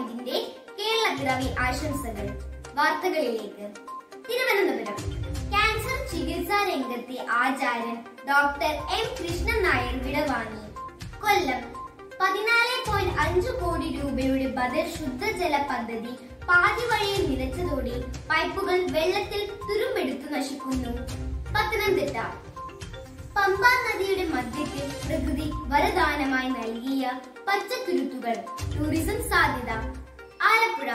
പോയിന്റിന്റെ കേരളപ്പിറവി ആശംസകൾ വാർത്തകളിലേക്ക് തിരുവനന്തപുരം ക്യാൻസർ ചികിത്സാ രംഗത്തെ ആചാര്യൻ ഡോക്ടർ എം കൃഷ്ണൻ നായർ വിടവാങ്ങി കൊല്ലം പതിനാല് പോയിന്റ് അഞ്ചു കോടി രൂപയുടെ ബദൽ ശുദ്ധജല പദ്ധതി പാതി വഴിയിൽ നിലച്ചതോടെ പൈപ്പുകൾ വെള്ളത്തിൽ തുരുമ്പെടുത്തു നശിക്കുന്നു പത്തനംതിട്ട പമ്പാ നദിയുടെ മധ്യത്തിൽ പ്രകൃതി വരദാനമായി നൽകിയ പച്ചത്തുരുത്തുകൾ ടൂറിസം സാധ്യത ആലപ്പുഴ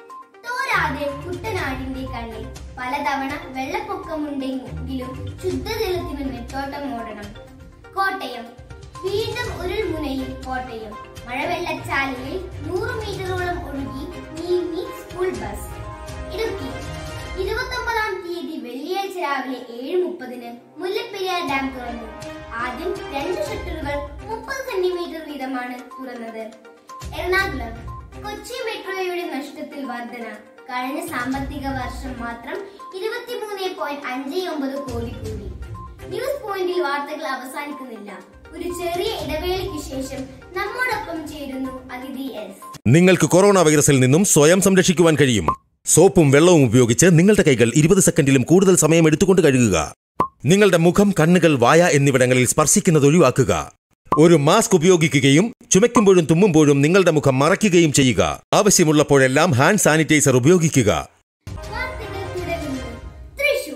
തോരാതെ കുട്ടനാടിന്റെ കണ്ണിൽ പലതവണ വെള്ളപ്പൊക്കമുണ്ടെങ്കിലും ശുദ്ധജലത്തിന് നെട്ടോട്ടം ഓടണം കോട്ടയം വീണ്ടും ഉരുൾമുനയിൽ കോട്ടയം മഴവെള്ളച്ചാലിൽ നൂറ് മീറ്ററോളം ഒഴുകി നീങ്ങി സ്കൂൾ ബസ് ഇടുക്കി ഇരുപത്തൊമ്പതാം തീയതി വെള്ളിയാഴ്ച രാവിലെ ഏഴ് മുപ്പതിന് മുല്ലപ്പെരിയാർ ഡാം തുറന്നു ആദ്യം രണ്ട് ഷട്ടറുകൾ മുപ്പത് സെന്റിമീറ്റർ വീതമാണ് തുറന്നത് എറണാകുളം കൊച്ചി മെട്രോയുടെ നഷ്ടത്തിൽ വർധന കഴിഞ്ഞ സാമ്പത്തിക വർഷം മാത്രം ഇരുപത്തിമൂന്ന് പോയിന്റ് അഞ്ച് ഒമ്പത് കോടി കൂടി ന്യൂസ് പോയിന്റിൽ വാർത്തകൾ അവസാനിക്കുന്നില്ല ഒരു ചെറിയ ഇടവേളയ്ക്ക് ശേഷം നമ്മോടൊപ്പം ചേരുന്നു അതിഥി എസ് നിങ്ങൾക്ക് കൊറോണ വൈറസിൽ നിന്നും സ്വയം സംരക്ഷിക്കുവാൻ കഴിയും സോപ്പും വെള്ളവും ഉപയോഗിച്ച് നിങ്ങളുടെ കൈകൾ ഇരുപത് സെക്കൻഡിലും കൂടുതൽ സമയം എടുത്തുകൊണ്ട് കഴുകുക നിങ്ങളുടെ മുഖം കണ്ണുകൾ വായ എന്നിവിടങ്ങളിൽ സ്പർശിക്കുന്നത് ഒഴിവാക്കുക ഒരു മാസ്ക് ഉപയോഗിക്കുകയും ചുമയ്ക്കുമ്പോഴും തുമ്മുമ്പോഴും നിങ്ങളുടെ മുഖം മറയ്ക്കുകയും ചെയ്യുക ആവശ്യമുള്ളപ്പോഴെല്ലാം ഹാൻഡ് സാനിറ്റൈസർ ഉപയോഗിക്കുക വാർത്തകൾ തുടരുന്നു തൃശൂർ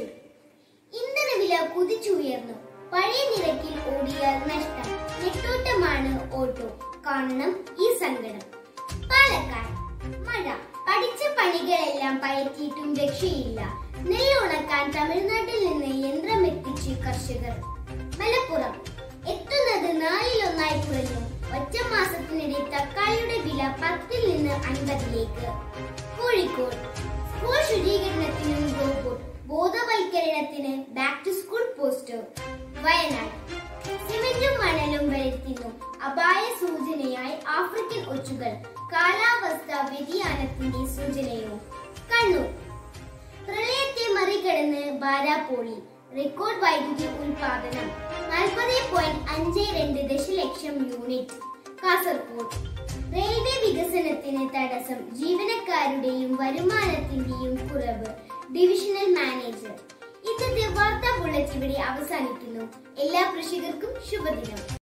ഇന്ധനവില കുതിച്ചുയർന്നു പഴയ നിരക്കിൽ ഓടിയാൽ നഷ്ടം നെട്ടോട്ടമാണ് ഓട്ടോ കാണണം ഈ സങ്കടം പാലക്കാട് മഴ പഠിച്ച പണികളെല്ലാം പയറ്റിയിട്ടും രക്ഷയില്ല നെല്ല് ഉണക്കാൻ തമിഴ്നാട്ടിൽ നിന്ന് യന്ത്രം എത്തിച്ച് കർഷകർ മലപ്പുറം എത്തുന്നത് നാലിലൊന്നായി കുറഞ്ഞു ഒറ്റ മാസത്തിനിടെ തക്കാളിയുടെ വില പത്തിൽ നിന്ന് അൻപതിലേക്ക് കോഴിക്കോട് സ്കൂൾ ശുചീകരണത്തിനും റോബോട്ട് ബോധവൽക്കരണത്തിന് back to school poster Wayanad സിമന്റും മണലും വെളുത്തിനും അപായ സൂചനയായി ആഫ്രിക്കൻ ഒച്ചുകൾ കാലാവസ്ഥാ വ്യതിയാനത്തിന്റെ സൂചനയും കണ്ണൂർ പ്രളയത്തെ മറികടന്ന് ബാരാപ്പോളി റെക്കോർഡ് വൈദ്യുതി ഉൽപാദനം നാൽപ്പത് പോയിന്റ് അഞ്ച് രണ്ട് ദശലക്ഷം യൂണിറ്റ് കാസർഗോഡ് റെയിൽവേ വികസനത്തിന് തടസ്സം ജീവനക്കാരുടെയും വരുമാനത്തിന്റെയും കുറവ് ഡിവിഷണൽ മാനേജർ ഇന്നത്തെ വാർത്താ ബുള്ളറ്റ് ഇവിടെ അവസാനിക്കുന്നു എല്ലാ കൃഷികർക്കും ശുഭദിനം